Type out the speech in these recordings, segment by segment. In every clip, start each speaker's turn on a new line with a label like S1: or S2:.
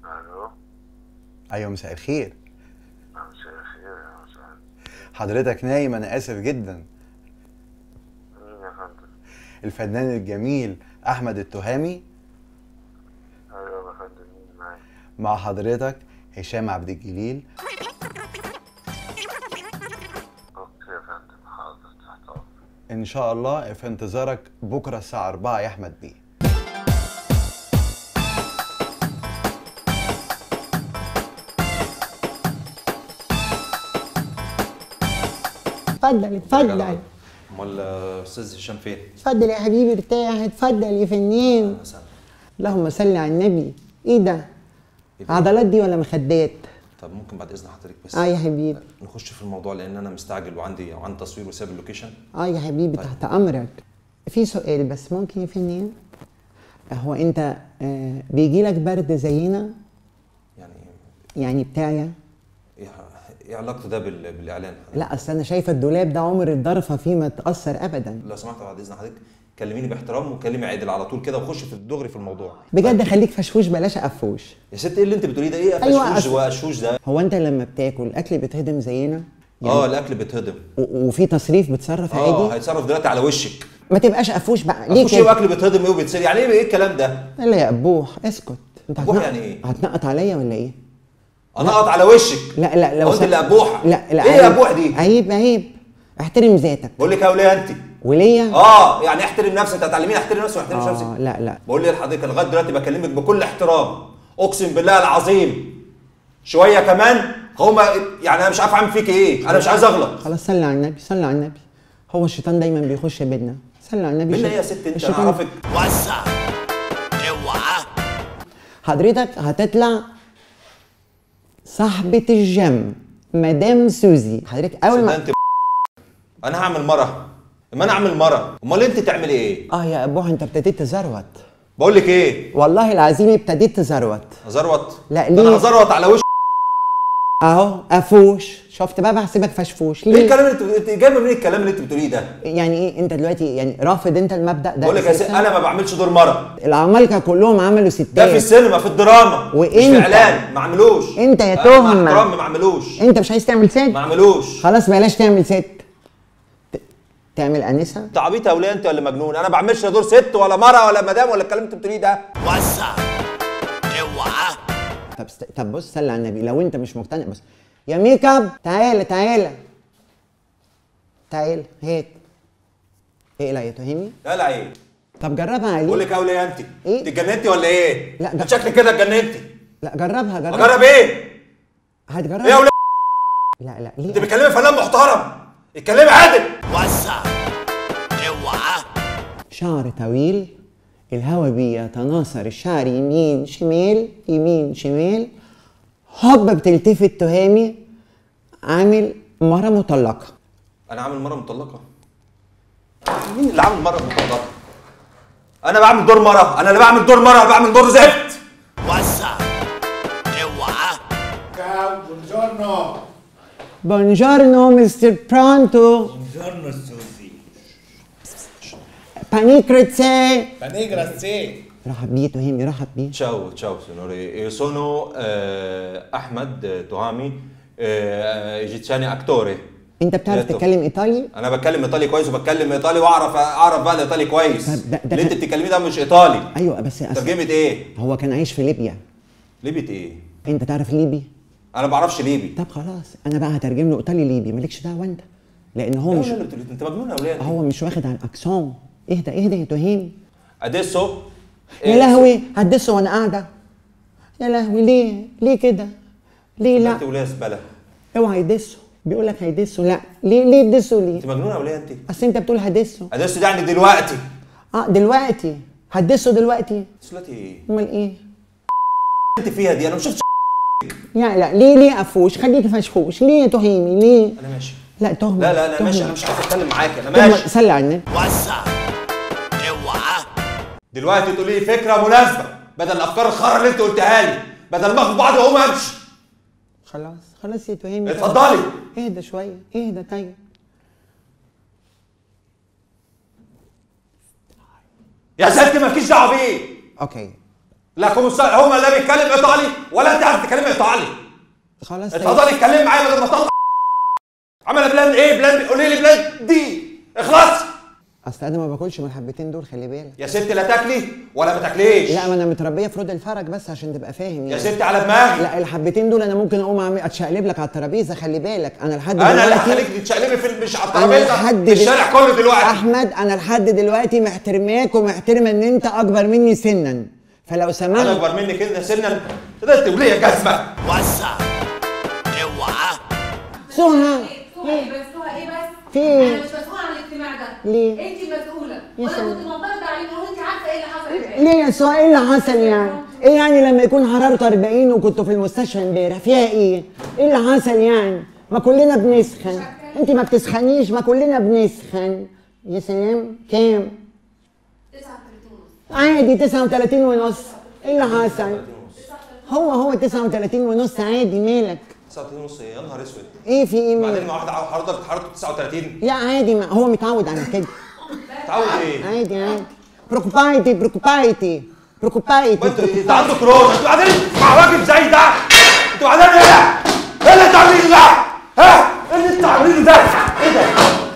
S1: الو
S2: ايوه مساء الخير
S1: مساء الخير يا مساء
S2: حضرتك نايم انا اسف جدا
S1: مين يا فندم
S2: الفنان الجميل احمد التهامي
S1: ايوه يا فندم مين معايا
S2: مع حضرتك هشام عبد الجليل
S1: اوكي يا فندم حاضر تحت امرك
S2: ان شاء الله في انتظارك بكره الساعه 4 يا احمد بيه
S3: اتفضل اتفضل
S4: امال استاذ هشام فين؟
S3: اتفضل يا حبيبي ارتاح اتفضل يا فنان
S4: مثلا
S3: اللهم صل على النبي ايه ده عضلات دي ولا مخدات
S4: طب ممكن بعد اذن حضرتك بس
S3: اه يا حبيبي
S4: نخش في الموضوع لان انا مستعجل وعندي وعندي تصوير وساب اللوكيشن
S3: اه يا حبيبي تحت امرك في سؤال بس ممكن يا فنان هو انت آه بيجي لك برد زينا
S4: يعني
S3: يعني بتاعي
S4: ايه ايه علاقته ده بال... بالاعلان؟
S3: لا اصل انا شايفه الدولاب ده عمر الضرفه فيه ما تاثر ابدا
S4: لو سمحت بعد اذن حضرتك كلميني باحترام وكلمي عادل على طول كده وخش في الدغري في الموضوع
S3: بجد خليك فشوش بلاش قفوش
S4: يا ست ايه اللي انت بتقوليه ده ايه
S3: أيوة،
S4: فشوش
S3: أصل-
S4: وقشوش ده
S3: هو انت لما بتاكل الاكل بيتهضم زينا
S4: اه الاكل بيتهضم
S3: و- وفي تصريف بتصرف
S4: اه
S3: عادي
S4: هيتصرف دلوقتي على وشك
S3: ما تبقاش قفوش بقى ليه
S4: اخش ايه
S3: كده
S4: واكل بيتهضم ايه وبيتسري يعني ايه ايه الكلام ده؟
S3: لا يا ابوح اسكت انت
S4: أبوح
S3: هتنق-
S4: يعني إيه؟
S3: هتنقط عليا ولا ايه
S4: انقط على وشك
S3: لا لا لو
S4: هو انت
S3: سم-
S4: اللي ابوحه
S3: لا لا
S4: ايه يا
S3: عيب.
S4: ابوح دي؟
S3: عيب عيب احترم ذاتك
S4: بقول لك يا وليه انت
S3: وليا
S4: اه يعني احترم نفسك انت هتعلميني احترم نفسي واحترم
S3: آه
S4: نفسك
S3: لا لا
S4: بقول لي لحضرتك لغايه دلوقتي بكلمك بكل احترام اقسم بالله العظيم شويه كمان هما يعني انا مش عارف اعمل فيك ايه انا مش عايز اغلط
S3: خلاص صلي على النبي صلي على النبي هو الشيطان دايما بيخش بينا صلي على النبي
S4: بالله
S3: الشيط-
S4: يا ست انت انا
S3: الشيطان-
S4: اعرفك
S5: وسع اوعى
S3: حضرتك هتطلع صاحبة الجم مدام سوزي حضرتك اول
S4: صدق
S3: ما
S4: انت انا هعمل مره اما انا اعمل مره امال انت تعملي ايه
S3: اه يا ابوح انت ابتديت تزروت
S4: بقول لك ايه
S3: والله العظيم ابتديت تزروت
S4: هزروت
S3: لا،
S4: ده
S3: ليه؟
S4: انا هزروت على وش
S3: اهو افوش شفت بقى بحسبك فشفوش
S4: ايه
S3: ليه
S4: الكلام اللي انت انت جايبه منين الكلام اللي انت بتقوليه ده
S3: يعني ايه انت دلوقتي يعني رافض انت المبدا ده
S4: بقول لك يا ست
S3: أساساً؟
S4: انا ما بعملش دور مره
S3: العمالقه كلهم عملوا ستات
S4: ده في السينما في الدراما مش
S3: وإنت؟
S4: في اعلان ما عملوش
S3: انت يا
S4: أنا
S3: تهمة.
S4: مع احترامي ما عملوش
S3: انت مش عايز تعمل ست
S4: ما عملوش
S3: خلاص بلاش تعمل ست ت- تعمل انسه
S4: انت عبيط يا وليه انت ولا مجنون انا ما بعملش لا دور ست ولا مره ولا مدام ولا الكلام اللي انت بتقوليه ده
S5: وسع اوعى
S3: طب است... طب بص صلي على النبي لو انت مش مقتنع بص يا ميك اب تعالى تعالى تعالى هات اقلع يا تهمي
S4: لا لا عيب
S3: طب جربها
S4: بقول
S3: عليك
S4: لك يا وليه انت
S3: إيه؟
S4: انت اتجننتي ولا ايه؟
S3: لا، ده-
S4: انت شكلك كده اتجننتي
S3: لا جربها جربها
S4: اجرب ايه؟
S3: هتجربها
S4: ايه يا وليه
S3: لا لا
S4: انت
S3: ليه
S4: بتكلمي فنان محترم اتكلمي عادل
S5: وسع اوعى
S3: شعر طويل الهوا بيتناثر الشعر يمين شمال يمين شمال هوب بتلتفت تهامي عامل مرة مطلقة
S4: انا عامل مره مطلقه مين اللي عامل مره مطلقه؟ انا بعمل دور مره انا اللي بعمل دور مره انا بعمل دور زفت
S5: وسع اوعى
S6: Ciao, buongiorno.
S3: بونجورنو مستر برانتو
S6: Buongiorno Susi.
S3: بانيكريتسي
S6: Bene, grazie.
S3: رحب بيه تهامي رحب بيه
S4: تشاو تشاو سينوري سونو آه، احمد تهامي آه، ايجيتسياني اكتوري
S3: انت بتعرف
S4: يا تو.
S3: تتكلم ايطالي
S4: انا بتكلم ايطالي كويس وبتكلم ايطالي واعرف اعرف بقى الايطالي كويس
S3: طب ده- ده
S4: اللي انت
S3: كان-
S4: بتتكلميه ده مش ايطالي
S3: ايوه بس أصل
S4: ترجمه ايه؟
S3: هو كان عايش في ليبيا
S4: ليبية ايه؟
S3: انت تعرف ليبي
S4: انا ما بعرفش ليبي
S3: طب خلاص انا بقى هترجم له ايطالي ليبي مالكش دعوه انت لان هو
S4: لا
S3: مش
S4: لا لا بتقولي انت مجنون يا ولاد
S3: هو مش واخد على الاكسون اهدى اهدى يا تهامي
S4: اديسو
S3: يا لهوي هتدسه وانا قاعده يا لهوي ليه ليه كده ليه
S4: لا
S3: لا
S4: انت وليه زباله
S3: اوعى يدسه بيقول لك هيدسه لا ليه ليه تدسه ليه
S4: انت مجنونه يا وليه انت
S3: اصل انت بتقول هدسه
S4: اديسو ده يعني دلوقتي
S3: اه دلوقتي هتدسه دلوقتي
S4: دلوقتي ايه؟
S3: امال ايه
S4: انت فيها دي انا ما شفتش
S3: لا لا ليه ليه قفوش خليك فشخوش ليه يا تهيمي ليه
S4: انا ماشي
S3: لا تهمه
S4: لا لا انا
S3: تهمة.
S4: ماشي انا مش عايز اتكلم معاك انا
S3: تهمة.
S4: ماشي
S3: صلي على النبي
S5: وسع اوعى
S4: دلوقتي تقولي لي فكره مناسبه بدل الافكار الخرا اللي انت قلتها لي بدل ما اخد بعض واقوم امشي
S3: خلاص خلاص يا تهيمي
S4: اتفضلي
S3: اهدى شويه اهدى طيب
S4: يا ست مالكيش دعوه بيه
S3: اوكي
S4: لا كومسار هو لا بيتكلم ايطالي ولا انت عارف تتكلم ايطالي
S3: خلاص
S4: اتفضل اتكلم معايا بدل ما تطلع عمل بلان ايه بلان قولي لي بلان دي اخلص
S3: اصل انا ما باكلش من الحبتين دول خلي بالك
S4: يا ستي لا تاكلي ولا ما تاكليش
S3: لا ما انا متربيه في رود الفرج بس عشان تبقى فاهم
S4: يا
S3: يعني
S4: ستي على دماغي
S3: لا الحبتين دول انا ممكن اقوم اعمل اتشقلب لك على الترابيزه خلي بالك انا لحد
S4: انا اللي
S3: دلوقتي
S4: هخليك تتشقلبي في مش على
S3: انا
S4: الترابيزه
S3: لحد
S4: في
S3: دل-
S4: الشارع كله دلوقتي
S3: احمد انا لحد دلوقتي محترماك ومحترمه ان انت اكبر مني سنا فلو
S4: انا
S3: سمحت
S4: اكبر منك كده سنا ده انت وليه جزمه
S5: وسع اوعى
S3: سهى
S7: سوها ايه بس سوها ايه بس؟
S3: في إيه؟
S7: انا مش مسؤولة عن الاجتماع ده
S3: ليه؟
S7: انت المسؤولة
S3: يا
S7: وانا
S3: سلام.
S7: كنت معترضة عليك وانت عارفة ايه اللي حصل امبارح
S3: ليه يا سهى ايه اللي حصل يعني ايه يعني لما يكون حرارته 40 وكنتوا في المستشفى امبارح فيها ايه ايه اللي حصل يعني ما كلنا بنسخن انت ما بتسخنيش ما كلنا بنسخن يا سلام كام
S7: 39 ونص
S3: عادي 39 ونص ايه اللي حصل هو هو 39 ونص عادي مالك
S4: 39 ونص ايه يا نهار اسود
S3: ايه في ايه
S4: بعدين
S3: مالك
S4: مع واحد حضرتك حرارته 39
S3: لا عادي ما هو متعود على كده
S4: تعود ايه؟
S3: عادي عادي بروكوبايتي بروكوبايتي بروكوبايتي
S4: ما انتوا انت عنده كورونا انتوا قاعدين مع راجل زي ده انتوا قاعدين ايه؟ ايه اللي انت عاملينه ده؟ ها؟ ايه اللي انت عاملينه ده؟ ايه ده؟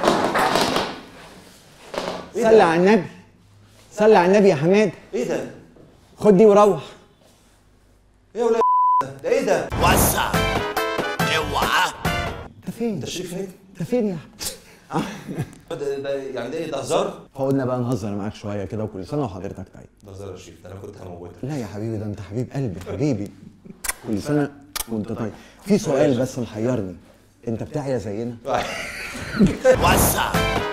S3: صلي على النبي صلي على النبي يا حماد
S4: ايه ده؟
S3: خد دي وروح
S4: ايه يا ولاد ده؟ ده ايه ده؟
S5: وسع اوعى
S3: انت فين
S4: ده شريف نجم
S3: انت فين يا أحمد؟
S4: ده, ده يعني ده ايه ده هزار؟
S2: فقلنا بقى نهزر معاك شويه كده وكل سنه وحضرتك طيب
S4: ده هزار يا شريف ده انا كنت هموتك
S2: لا يا حبيبي ده انت حبيب قلبي حبيبي كل سنه وانت طيب في سؤال بس محيرني انت بتاعي زينا
S5: وسع